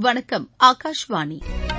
வணக்கம் ஆகாஷ்வாணி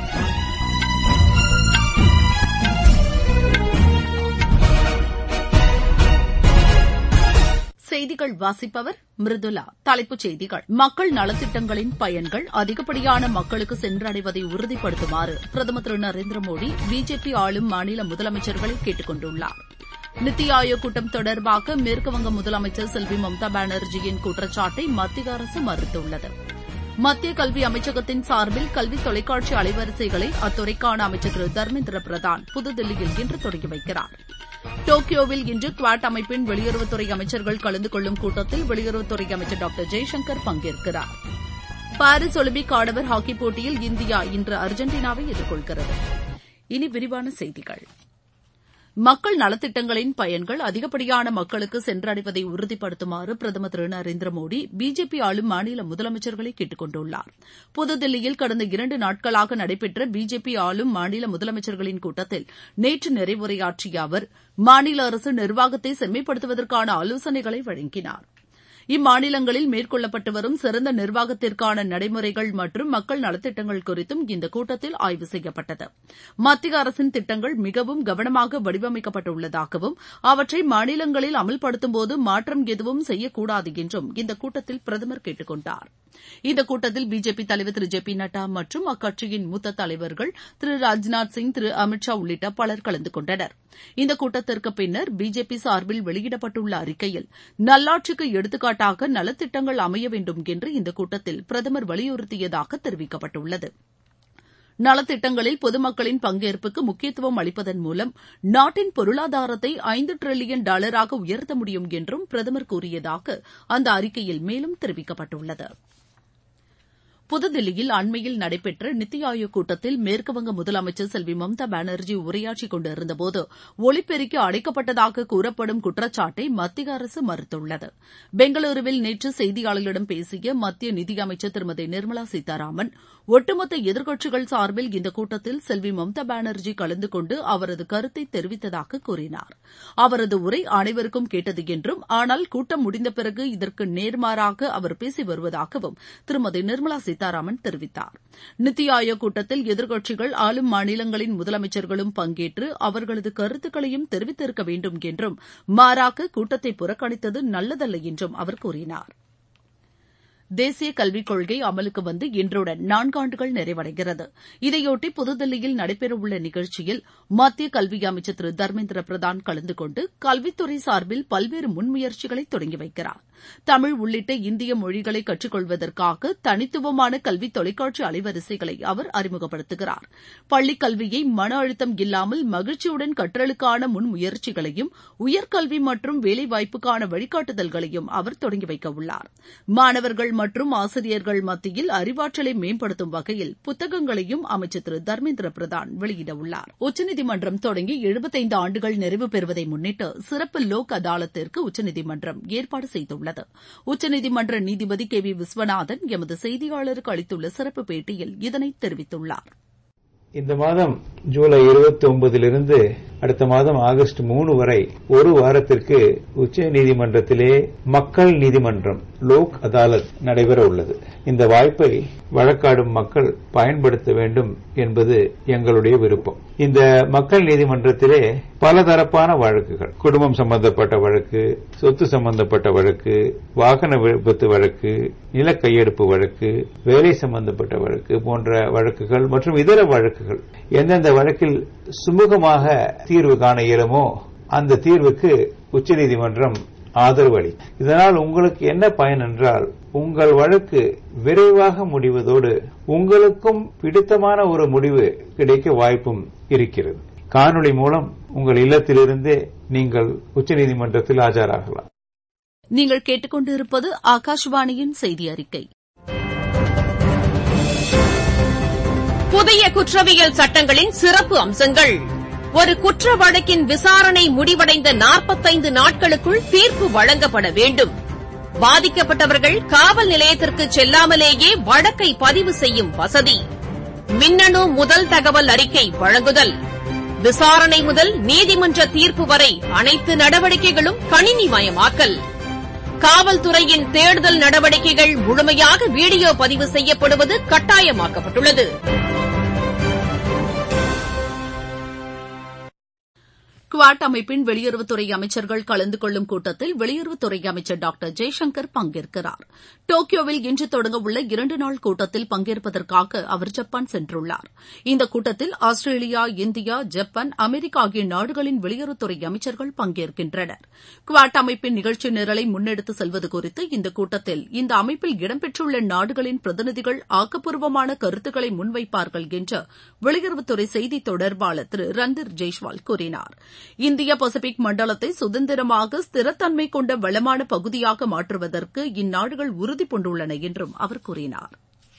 செய்திகள் வாசிப்பவர் மிருதுலா தலைப்புச் செய்திகள் மக்கள் நலத்திட்டங்களின் பயன்கள் அதிகப்படியான மக்களுக்கு சென்றடைவதை உறுதிப்படுத்துமாறு பிரதமர் திரு நரேந்திர மோடி பிஜேபி ஆளும் மாநில முதலமைச்சர்களை கேட்டுக் கொண்டுள்ளார் நித்தி ஆயோக் கூட்டம் தொடர்பாக மேற்குவங்க முதலமைச்சர் செல்வி மம்தா பானர்ஜியின் குற்றச்சாட்டை மத்திய அரசு மறுத்துள்ளது மத்திய கல்வி அமைச்சகத்தின் சார்பில் கல்வி தொலைக்காட்சி அலைவரிசைகளை அத்துறைக்கான அமைச்சர் திரு தர்மேந்திர பிரதான் புதுதில்லியில் இன்று தொடங்கி வைக்கிறார் டோக்கியோவில் இன்று குவாட் அமைப்பின் வெளியுறவுத்துறை அமைச்சர்கள் கலந்து கொள்ளும் கூட்டத்தில் வெளியுறவுத்துறை அமைச்சர் டாக்டர் ஜெய்சங்கர் பங்கேற்கிறார் பாரிஸ் ஒலிம்பிக் ஆடவர் ஹாக்கிப் போட்டியில் இந்தியா இன்று அர்ஜென்டினாவை எதிர்கொள்கிறது இனி விரிவான செய்திகள் மக்கள் நலத்திட்டங்களின் பயன்கள் அதிகப்படியான மக்களுக்கு சென்றடைவதை உறுதிப்படுத்துமாறு பிரதமர் திரு நரேந்திர மோடி பிஜேபி ஆளும் மாநில முதலமைச்சர்களை கேட்டுக் கொண்டுள்ளார் புதுதில்லியில் கடந்த இரண்டு நாட்களாக நடைபெற்ற பிஜேபி ஆளும் மாநில முதலமைச்சர்களின் கூட்டத்தில் நேற்று நிறைவுரையாற்றிய அவர் மாநில அரசு நிர்வாகத்தை செம்மைப்படுத்துவதற்கான ஆலோசனைகளை வழங்கினார் இம்மாநிலங்களில் மேற்கொள்ளப்பட்டு வரும் சிறந்த நிர்வாகத்திற்கான நடைமுறைகள் மற்றும் மக்கள் நலத்திட்டங்கள் குறித்தும் இந்த கூட்டத்தில் ஆய்வு செய்யப்பட்டது மத்திய அரசின் திட்டங்கள் மிகவும் கவனமாக வடிவமைக்கப்பட்டுள்ளதாகவும் அவற்றை மாநிலங்களில் அமல்படுத்தும்போது மாற்றம் எதுவும் செய்யக்கூடாது என்றும் இந்த கூட்டத்தில் பிரதமர் கேட்டுக் கொண்டார் இந்த கூட்டத்தில் பிஜேபி தலைவர் திரு ஜே பி நட்டா மற்றும் அக்கட்சியின் மூத்த தலைவர்கள் திரு ராஜ்நாத் சிங் திரு அமித் ஷா உள்ளிட்ட பலர் கலந்து கொண்டனர் இந்த கூட்டத்திற்கு பின்னர் பிஜேபி சார்பில் வெளியிடப்பட்டுள்ள அறிக்கையில் நல்லாட்சிக்கு எடுத்துக்காட்டாக நலத்திட்டங்கள் அமைய வேண்டும் என்று இந்த கூட்டத்தில் பிரதமர் வலியுறுத்தியதாக தெரிவிக்கப்பட்டுள்ளது நலத்திட்டங்களில் பொதுமக்களின் பங்கேற்புக்கு முக்கியத்துவம் அளிப்பதன் மூலம் நாட்டின் பொருளாதாரத்தை ஐந்து டிரில்லியன் டாலராக உயர்த்த முடியும் என்றும் பிரதமர் கூறியதாக அந்த அறிக்கையில் மேலும் தெரிவிக்கப்பட்டுள்ளது புதுதில்லியில் அண்மையில் நடைபெற்ற நித்தி ஆயோக் கூட்டத்தில் மேற்குவங்க முதலமைச்சர் செல்வி மம்தா பானர்ஜி உரையாற்றிக் கொண்டிருந்தபோது ஒலிபெருக்கி அடைக்கப்பட்டதாக கூறப்படும் குற்றச்சாட்டை மத்திய அரசு மறுத்துள்ளது பெங்களூருவில் நேற்று செய்தியாளர்களிடம் பேசிய மத்திய நிதியமைச்சர் திருமதி நிர்மலா சீதாராமன் ஒட்டுமொத்த எதிர்க்கட்சிகள் சார்பில் இந்த கூட்டத்தில் செல்வி மம்தா பானர்ஜி கலந்து கொண்டு அவரது கருத்தை தெரிவித்ததாக கூறினார் அவரது உரை அனைவருக்கும் கேட்டது என்றும் ஆனால் கூட்டம் முடிந்த பிறகு இதற்கு நேர்மாறாக அவர் பேசி வருவதாகவும் திருமதி நிர்மலா சீதாராமன் தெரிவித்தார் நித்தி ஆயோக் கூட்டத்தில் எதிர்க்கட்சிகள் ஆளும் மாநிலங்களின் முதலமைச்சர்களும் பங்கேற்று அவர்களது கருத்துக்களையும் தெரிவித்திருக்க வேண்டும் என்றும் மாறாக கூட்டத்தை புறக்கணித்தது நல்லதல்ல என்றும் அவர் கூறினார் தேசிய கல்விக் கொள்கை அமலுக்கு வந்து இன்றுடன் நான்காண்டுகள் நிறைவடைகிறது இதையொட்டி புதுதில்லியில் நடைபெறவுள்ள நிகழ்ச்சியில் மத்திய கல்வி அமைச்சர் திரு தர்மேந்திர பிரதான் கலந்து கொண்டு கல்வித்துறை சார்பில் பல்வேறு முன்முயற்சிகளை தொடங்கி வைக்கிறார் தமிழ் உள்ளிட்ட இந்திய மொழிகளை கற்றுக்கொள்வதற்காக தனித்துவமான கல்வி தொலைக்காட்சி அலைவரிசைகளை அவர் அறிமுகப்படுத்துகிறார் பள்ளிக் கல்வியை மன அழுத்தம் இல்லாமல் மகிழ்ச்சியுடன் கற்றலுக்கான முன்முயற்சிகளையும் உயர்கல்வி மற்றும் வேலைவாய்ப்புக்கான வழிகாட்டுதல்களையும் அவர் தொடங்கி வைக்க உள்ளார் மாணவர்கள் மற்றும் ஆசிரியர்கள் மத்தியில் அறிவாற்றலை மேம்படுத்தும் வகையில் புத்தகங்களையும் அமைச்சர் திரு தர்மேந்திர பிரதான் வெளியிடவுள்ளார் உச்சநீதிமன்றம் தொடங்கி எழுபத்தைந்து ஆண்டுகள் நிறைவு பெறுவதை முன்னிட்டு சிறப்பு லோக் அதாலத்திற்கு உச்சநீதிமன்றம் ஏற்பாடு செய்துள்ளது உச்சநீதிமன்ற நீதிபதி கே வி விஸ்வநாதன் எமது செய்தியாளருக்கு அளித்துள்ள சிறப்பு பேட்டியில் இதனை தெரிவித்துள்ளார் இந்த மாதம் ஜூலை இருபத்தி ஒன்பதிலிருந்து அடுத்த மாதம் ஆகஸ்ட் மூணு வரை ஒரு வாரத்திற்கு உச்ச நீதிமன்றத்திலே மக்கள் நீதிமன்றம் லோக் அதாலத் நடைபெற உள்ளது இந்த வாய்ப்பை வழக்காடும் மக்கள் பயன்படுத்த வேண்டும் என்பது எங்களுடைய விருப்பம் இந்த மக்கள் நீதிமன்றத்திலே பலதரப்பான வழக்குகள் குடும்பம் சம்பந்தப்பட்ட வழக்கு சொத்து சம்பந்தப்பட்ட வழக்கு வாகன விபத்து வழக்கு நில கையெடுப்பு வழக்கு வேலை சம்பந்தப்பட்ட வழக்கு போன்ற வழக்குகள் மற்றும் இதர வழக்குகள் எந்தெந்த வழக்கில் சுமூகமாக தீர்வு காண இயலுமோ அந்த தீர்வுக்கு உச்சநீதிமன்றம் ஆதரவு அளி இதனால் உங்களுக்கு என்ன பயன் என்றால் உங்கள் வழக்கு விரைவாக முடிவதோடு உங்களுக்கும் பிடித்தமான ஒரு முடிவு கிடைக்க வாய்ப்பும் இருக்கிறது காணொளி மூலம் உங்கள் இல்லத்திலிருந்தே நீங்கள் உச்சநீதிமன்றத்தில் ஆஜராகலாம் நீங்கள் கேட்டுக்கொண்டிருப்பது ஆகாஷவாணியின் செய்தி அறிக்கை புதிய குற்றவியல் சட்டங்களின் சிறப்பு அம்சங்கள் ஒரு குற்ற வழக்கின் விசாரணை முடிவடைந்த நாற்பத்தைந்து நாட்களுக்குள் தீர்ப்பு வழங்கப்பட வேண்டும் பாதிக்கப்பட்டவர்கள் காவல் நிலையத்திற்கு செல்லாமலேயே வழக்கை பதிவு செய்யும் வசதி மின்னணு முதல் தகவல் அறிக்கை வழங்குதல் விசாரணை முதல் நீதிமன்ற தீர்ப்பு வரை அனைத்து நடவடிக்கைகளும் கணினிமயமாக்கல் காவல்துறையின் தேடுதல் நடவடிக்கைகள் முழுமையாக வீடியோ பதிவு செய்யப்படுவது கட்டாயமாக்கப்பட்டுள்ளது குவாட் அமைப்பின் வெளியுறவுத்துறை அமைச்சர்கள் கலந்து கொள்ளும் கூட்டத்தில் வெளியுறவுத்துறை அமைச்சர் டாக்டர் ஜெய்சங்கர் பங்கேற்கிறார் டோக்கியோவில் இன்று தொடங்கவுள்ள இரண்டு நாள் கூட்டத்தில் பங்கேற்பதற்காக அவர் ஜப்பான் சென்றுள்ளார் இந்த கூட்டத்தில் ஆஸ்திரேலியா இந்தியா ஜப்பான் அமெரிக்கா ஆகிய நாடுகளின் வெளியுறவுத்துறை அமைச்சர்கள் பங்கேற்கின்றனர் குவாட் அமைப்பின் நிகழ்ச்சி நிரலை முன்னெடுத்து செல்வது குறித்து இந்த கூட்டத்தில் இந்த அமைப்பில் இடம்பெற்றுள்ள நாடுகளின் பிரதிநிதிகள் ஆக்கப்பூர்வமான கருத்துக்களை முன்வைப்பார்கள் என்று வெளியுறவுத்துறை செய்தி தொடர்பாளர் திரு ரந்தீர் ஜெய்ஷ்வால் கூறினார் இந்திய பசிபிக் மண்டலத்தை சுதந்திரமாக ஸ்திரத்தன்மை கொண்ட வளமான பகுதியாக மாற்றுவதற்கு இந்நாடுகள் உறுதிபூண்டுள்ளன என்றும் அவர் கூறினார்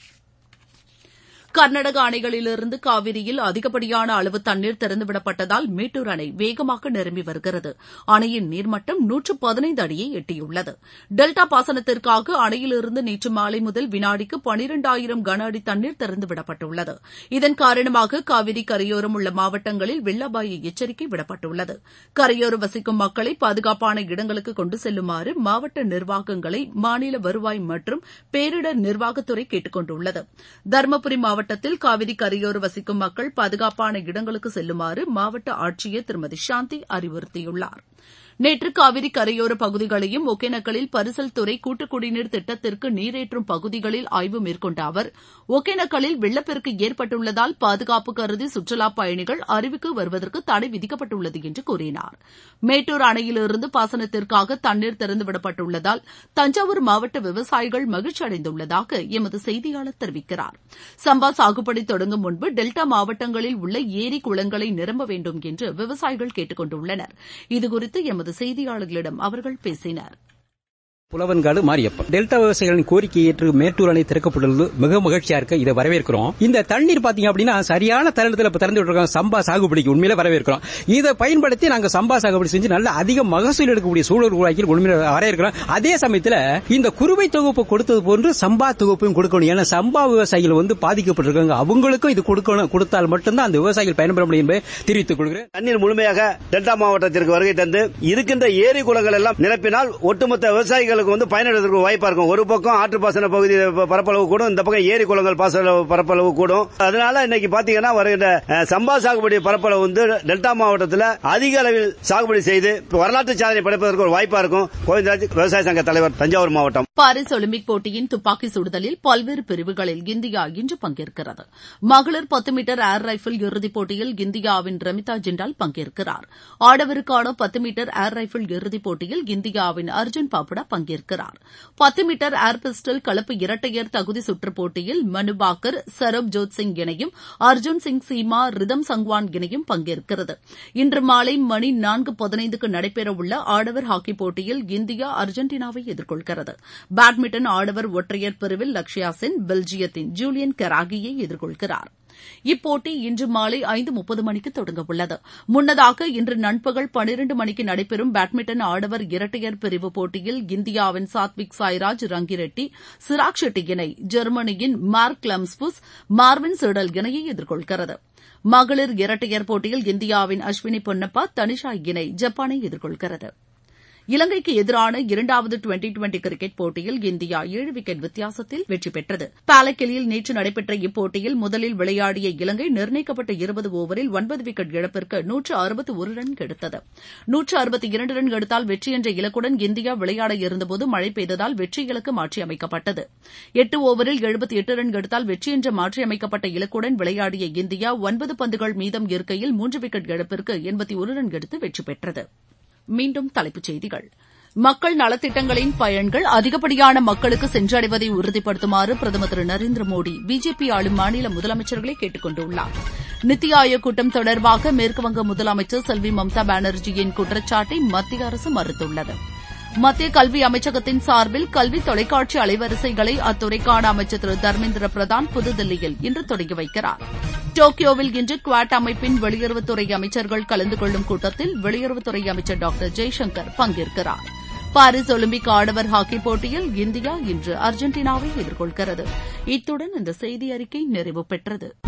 கர்நாடக அணைகளிலிருந்து காவிரியில் அதிகப்படியான அளவு தண்ணீர் திறந்துவிடப்பட்டதால் மேட்டூர் அணை வேகமாக நிரம்பி வருகிறது அணையின் நீர்மட்டம் நூற்று பதினைந்து அடியை எட்டியுள்ளது டெல்டா பாசனத்திற்காக அணையிலிருந்து நேற்று மாலை முதல் வினாடிக்கு பனிரெண்டாயிரம் கன அடி தண்ணீர் திறந்துவிடப்பட்டுள்ளது இதன் காரணமாக காவிரி கரையோரம் உள்ள மாவட்டங்களில் வெள்ள அபாய எச்சரிக்கை விடப்பட்டுள்ளது கரையோரம் வசிக்கும் மக்களை பாதுகாப்பான இடங்களுக்கு கொண்டு செல்லுமாறு மாவட்ட நிர்வாகங்களை மாநில வருவாய் மற்றும் பேரிடர் நிர்வாகத்துறை கேட்டுக் கொண்டுள்ளது தருமபுரி மாவட்ட மாவட்டத்தில் காவிரி கரையோர வசிக்கும் மக்கள் பாதுகாப்பான இடங்களுக்கு செல்லுமாறு மாவட்ட ஆட்சியர் திருமதி சாந்தி அறிவுறுத்தியுள்ளார் நேற்று காவிரி கரையோர பகுதிகளையும் ஒகேனக்கலில் பரிசல் துறை கூட்டு குடிநீர் திட்டத்திற்கு நீரேற்றும் பகுதிகளில் ஆய்வு மேற்கொண்ட அவர் ஒகேனக்கலில் வெள்ளப்பெருக்கு ஏற்பட்டுள்ளதால் பாதுகாப்பு கருதி சுற்றுலாப் பயணிகள் அருவிக்கு வருவதற்கு தடை விதிக்கப்பட்டுள்ளது என்று கூறினார் மேட்டூர் அணையிலிருந்து பாசனத்திற்காக தண்ணீர் திறந்துவிடப்பட்டுள்ளதால் தஞ்சாவூர் மாவட்ட விவசாயிகள் மகிழ்ச்சி அடைந்துள்ளதாக எமது செய்தியாளர் தெரிவிக்கிறார் சம்பா சாகுபடி தொடங்கும் முன்பு டெல்டா மாவட்டங்களில் உள்ள ஏரி குளங்களை நிரம்ப வேண்டும் என்று விவசாயிகள் கேட்டுக் கொண்டுள்ளனர் இதுகுறித்து எமது செய்தியாளர்களிடம் அவர்கள் பேசினர் புலவன்காடு மாரியப்பன் டெல்டா விவசாயிகளின் கோரிக்கையை ஏற்று மேட்டூர் அணை திறக்கப்பட்டுள்ளது மிக மகிழ்ச்சியா இருக்கு இதை வரவேற்கிறோம் இந்த தண்ணீர் பாத்தீங்க அப்படின்னா சரியான தருணத்தில் திறந்து விட்டுருக்கோம் சம்பா சாகுபடிக்கு உண்மையில வரவேற்கிறோம் இதை பயன்படுத்தி நாங்க சம்பா சாகுபடி செஞ்சு நல்ல அதிக மகசூல் எடுக்கக்கூடிய சூழல் உருவாக்கி உண்மையில வரவேற்கிறோம் அதே சமயத்தில் இந்த குறுவை தொகுப்பு கொடுத்தது போன்று சம்பா தொகுப்பையும் கொடுக்கணும் ஏன்னா சம்பா விவசாயிகள் வந்து பாதிக்கப்பட்டிருக்காங்க அவங்களுக்கும் இது கொடுக்கணும் கொடுத்தால் மட்டும்தான் அந்த விவசாயிகள் பயன்பெற முடியும் என்பதை தெரிவித்துக் கொள்கிறேன் தண்ணீர் முழுமையாக டெல்டா மாவட்டத்திற்கு வருகை தந்து இருக்கின்ற ஏரி குளங்கள் எல்லாம் நிரப்பினால் ஒட்டுமொத்த விவசாயிகள் விவசாயிகளுக்கு வந்து பயனடைவதற்கு வாய்ப்பா இருக்கும் ஒரு பக்கம் ஆற்று பாசன பகுதி பரப்பளவு கூடும் இந்த பக்கம் ஏரி குளங்கள் பாசன பரப்பளவு கூடும் அதனால இன்னைக்கு பாத்தீங்கன்னா வருகின்ற சம்பா சாகுபடி பரப்பளவு வந்து டெல்டா மாவட்டத்தில் அதிக அளவில் சாகுபடி செய்து வரலாற்று சாதனை படைப்பதற்கு ஒரு வாய்ப்பா இருக்கும் கோவிந்தராஜ் விவசாய சங்க தலைவர் தஞ்சாவூர் மாவட்டம் பாரிஸ் ஒலிம்பிக் போட்டியின் துப்பாக்கி சுடுதலில் பல்வேறு பிரிவுகளில் இந்தியா இன்று பங்கேற்கிறது மகளிர் பத்து மீட்டர் ஏர் ரைபிள் இறுதிப் போட்டியில் இந்தியாவின் ரமிதா ஜிண்டால் பங்கேற்கிறார் ஆடவருக்கான பத்து மீட்டர் ஏர் ரைபிள் இறுதிப் போட்டியில் இந்தியாவின் அர்ஜுன் பாப்புடா பங்கேற்கிறார் பத்து மீட்டர் ஏர் பிஸ்டல் கலப்பு இரட்டையர் தகுதி சுற்றுப் போட்டியில் மனுபாக்கர் சரப் ஜோத் சிங் இணையும் அர்ஜுன் சிங் சீமா ரிதம் சங்வான் இணையும் பங்கேற்கிறது இன்று மாலை மணி நான்கு பதினைந்துக்கு நடைபெறவுள்ள ஆடவர் ஹாக்கி போட்டியில் இந்தியா அர்ஜென்டினாவை எதிர்கொள்கிறது பேட்மிண்டன் ஆடவர் ஒற்றையர் பிரிவில் லக்ஷயா சென் பெல்ஜியத்தின் ஜூலியன் கெராகியை எதிர்கொள்கிறார் இப்போட்டி இன்று மாலை ஐந்து முப்பது மணிக்கு தொடங்கவுள்ளது முன்னதாக இன்று நண்பகல் பனிரண்டு மணிக்கு நடைபெறும் பேட்மிண்டன் ஆடவர் இரட்டையர் பிரிவு போட்டியில் இந்தியாவின் சாத்விக் சாய்ராஜ் ரங்கிரெட்டி சிராக் ஷெட்டி இணை ஜெர்மனியின் மார்க் லம்ஸ்புஸ் மார்வின் சிடல் இணையை எதிர்கொள்கிறது மகளிர் இரட்டையர் போட்டியில் இந்தியாவின் அஸ்வினி பொன்னப்பா தனிஷா இணை ஜப்பானை எதிர்கொள்கிறது இலங்கைக்கு எதிரான இரண்டாவது டுவெண்டி டுவெண்டி கிரிக்கெட் போட்டியில் இந்தியா ஏழு விக்கெட் வித்தியாசத்தில் வெற்றி பெற்றது பாலக்கிலில் நேற்று நடைபெற்ற இப்போட்டியில் முதலில் விளையாடிய இலங்கை நிர்ணயிக்கப்பட்ட இருபது ஓவரில் ஒன்பது விக்கெட் இழப்பிற்கு நூற்று அறுபத்து ஒரு ரன் எடுத்தது நூற்று அறுபத்தி இரண்டு ரன் எடுத்தால் வெற்றி என்ற இலக்குடன் இந்தியா விளையாட இருந்தபோது மழை பெய்ததால் வெற்றி இலக்கு மாற்றியமைக்கப்பட்டது எட்டு ஓவரில் எழுபத்தி எட்டு ரன் எடுத்தால் வெற்றி என்ற மாற்றியமைக்கப்பட்ட இலக்குடன் விளையாடிய இந்தியா ஒன்பது பந்துகள் மீதம் இருக்கையில் மூன்று விக்கெட் இழப்பிற்கு எண்பத்தி ஒரு ரன் எடுத்து வெற்றி பெற்றது மீண்டும் தலைப்புச் செய்திகள் மக்கள் நலத்திட்டங்களின் பயன்கள் அதிகப்படியான மக்களுக்கு சென்றடைவதை உறுதிப்படுத்துமாறு பிரதமர் திரு நரேந்திர மோடி பிஜேபி ஆளும் மாநில முதலமைச்சர்களை கேட்டுக் கொண்டுள்ளார் நித்தி ஆயோக் கூட்டம் தொடர்பாக மேற்குவங்க முதலமைச்சர் செல்வி மம்தா பானர்ஜியின் குற்றச்சாட்டை மத்திய அரசு மறுத்துள்ளது மத்திய கல்வி அமைச்சகத்தின் சார்பில் கல்வி தொலைக்காட்சி அலைவரிசைகளை அத்துறைக்கான அமைச்சர் திரு தர்மேந்திர பிரதான் புதுதில்லியில் இன்று தொடங்கி வைக்கிறார் டோக்கியோவில் இன்று குவாட் அமைப்பின் வெளியுறவுத்துறை அமைச்சர்கள் கலந்து கொள்ளும் கூட்டத்தில் வெளியுறவுத்துறை அமைச்சர் டாக்டர் ஜெய்சங்கர் பங்கேற்கிறார் பாரிஸ் ஒலிம்பிக் ஆடவர் ஹாக்கி போட்டியில் இந்தியா இன்று அர்ஜென்டினாவை எதிர்கொள்கிறது இத்துடன் இந்த செய்தி அறிக்கை நிறைவு பெற்றது